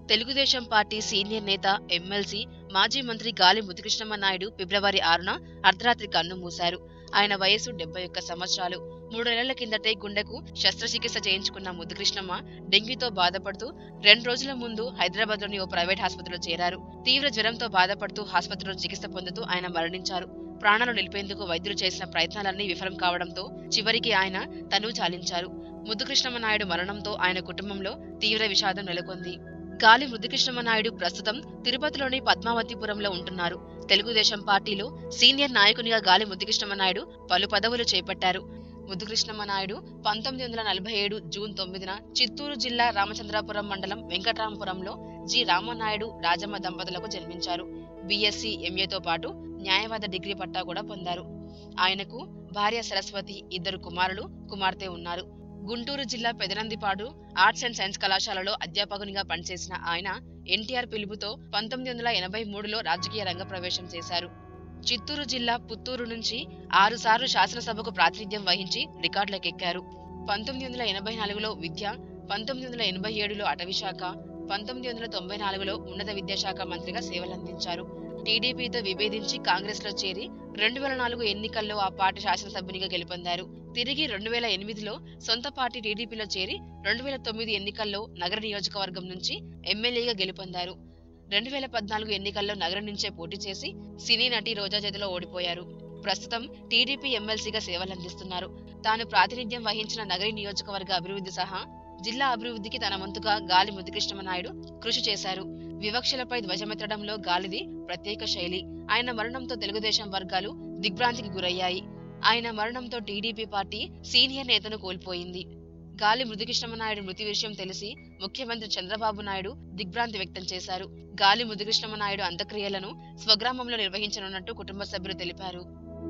Telugu Desam party senior నేత MLC మాజీ మంత్రి గాలి ముద్దుకృష్ణమ్మ నాయుడు ఫిబ్రవరి ఆరున అర్ధరాత్రి కన్ను మూశారు ఆయన వయసు డెబ్బై ఒక్క సంవత్సరాలు మూడు నెలల కిందటే గుండెకు శస్త్రచికిత్స చేయించుకున్న ముద్దుకృష్ణమ్మ డెంగ్యూతో బాధపడుతూ రెండు రోజుల ముందు హైదరాబాద్ లోని ఓ ప్రైవేట్ ఆసుపత్రిలో చేరారు తీవ్ర జ్వరంతో బాధపడుతూ ఆసుపత్రిలో చికిత్స పొందుతూ ఆయన మరణించారు ప్రాణాలు నిలిపేందుకు వైద్యులు చేసిన ప్రయత్నాలన్నీ విఫలం కావడంతో చివరికి ఆయన తనువు చాలించారు ముద్దుకృష్ణమ్మ నాయుడు మరణంతో ఆయన కుటుంబంలో తీవ్ర విషాదం నెలకొంది గాలి ముద్దుకృష్ణమ్మ నాయుడు ప్రస్తుతం తిరుపతిలోని పద్మావతిపురంలో ఉంటున్నారు తెలుగుదేశం పార్టీలో సీనియర్ నాయకునిగా గాలి ముద్దుకృష్ణమ్మ నాయుడు పలు పదవులు చేపట్టారు ముద్దుకృష్ణమ్మ నాయుడు పంతొమ్మిది వందల నలభై ఏడు జూన్ తొమ్మిదిన చిత్తూరు జిల్లా రామచంద్రాపురం మండలం వెంకట్రామపురంలో జి రామనాయుడు రాజమ్మ దంపతులకు జన్మించారు బీఎస్సీ ఎంఏతో పాటు న్యాయవాద డిగ్రీ పట్టా కూడా పొందారు ఆయనకు భార్య సరస్వతి ఇద్దరు కుమారులు కుమార్తె ఉన్నారు గుంటూరు జిల్లా పెదనందిపాడు ఆర్ట్స్ అండ్ సైన్స్ కళాశాలలో అధ్యాపకునిగా పనిచేసిన ఆయన ఎన్టీఆర్ పిలుపుతో పంతొమ్మిది వందల ఎనభై మూడులో రాజకీయ రంగ ప్రవేశం చేశారు చిత్తూరు జిల్లా పుత్తూరు నుంచి ఆరుసార్లు శాసనసభకు ప్రాతినిధ్యం వహించి రికార్డులకెక్కారు పంతొమ్మిది వందల ఎనభై నాలుగులో విద్య పంతొమ్మిది వందల ఎనభై ఏడులో అటవీశాఖ పంతొమ్మిది వందల తొంభై నాలుగులో ఉన్నత విద్యాశాఖ మంత్రిగా సేవలందించారు టీడీపీతో విభేదించి కాంగ్రెస్ లో చేరి రెండు వేల నాలుగు ఎన్నికల్లో ఆ పార్టీ శాసనసభ్యునిగా గెలుపొందారు తిరిగి రెండు వేల ఎనిమిదిలో సొంత పార్టీ టీడీపీలో చేరి రెండు వేల తొమ్మిది ఎన్నికల్లో నగర నియోజకవర్గం నుంచి ఎమ్మెల్యేగా గెలుపొందారు రెండు వేల పద్నాలుగు ఎన్నికల్లో నగరం నుంచే పోటీ చేసి సినీ నటి రోజా చేతిలో ఓడిపోయారు ప్రస్తుతం టీడీపీ ఎమ్మెల్సీగా సేవలందిస్తున్నారు తాను ప్రాతినిధ్యం వహించిన నగరి నియోజకవర్గ అభివృద్ధి సహా జిల్లా అభివృద్ధికి తన వంతుగా గాలి ముద్దుకృష్ణమ నాయుడు కృషి చేశారు వివక్షలపై ధ్వజమెత్తడంలో గాలిది ప్రత్యేక శైలి ఆయన మరణంతో తెలుగుదేశం వర్గాలు దిగ్భ్రాంతికి గురయ్యాయి ఆయన మరణంతో టీడీపీ పార్టీ సీనియర్ నేతను కోల్పోయింది గాలి మృదుకృష్ణమనాయుడు మృతి విషయం తెలిసి ముఖ్యమంత్రి చంద్రబాబు నాయుడు దిగ్భ్రాంతి వ్యక్తం చేశారు గాలి మృదుకృష్ణమనాయుడు అంత్యక్రియలను స్వగ్రామంలో నిర్వహించనున్నట్టు కుటుంబ సభ్యులు తెలిపారు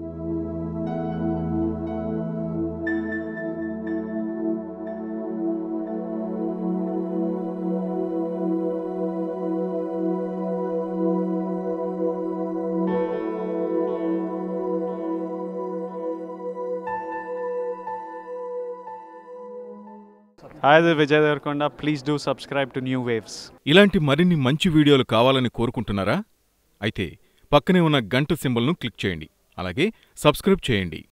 Hi, this is Vijay Devarkonda. Please do subscribe to New Waves. ఇలాంటి మరిన్ని మంచి వీడియోలు కావాలని కోరుకుంటున్నారా అయితే పక్కనే ఉన్న గంట సింబల్ను క్లిక్ చేయండి అలాగే సబ్స్క్రైబ్ చేయండి